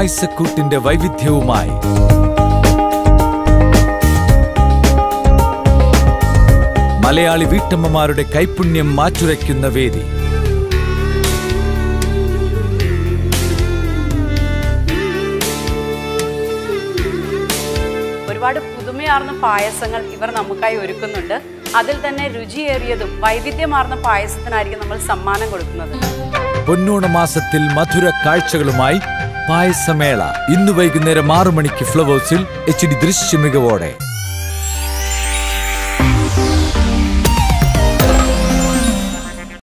പായസക്കൂട്ടിന്റെ വൈവിധ്യവുമായി മലയാളി വീട്ടമ്മമാരുടെ കൈപുണ്യം മാറ്റുരയ്ക്കുന്ന വേദി ഒരുപാട് പുതുമയാർന്ന പായസങ്ങൾ ഇവർ നമുക്കായി ഒരുക്കുന്നുണ്ട് അതിൽ തന്നെ രുചിയേറിയതും വൈവിധ്യമാർന്ന പായസത്തിനായിരിക്കും നമ്മൾ സമ്മാനം കൊടുക്കുന്നത് പൊന്നോണ മാസത്തിൽ മധുര കാഴ്ചകളുമായി പായസമേള ഇന്ന് വൈകുന്നേരം ആറു മണിക്ക് ഫ്ലവേഴ്സിൽ എച്ച് ഡി ദൃശ്യമികവോടെ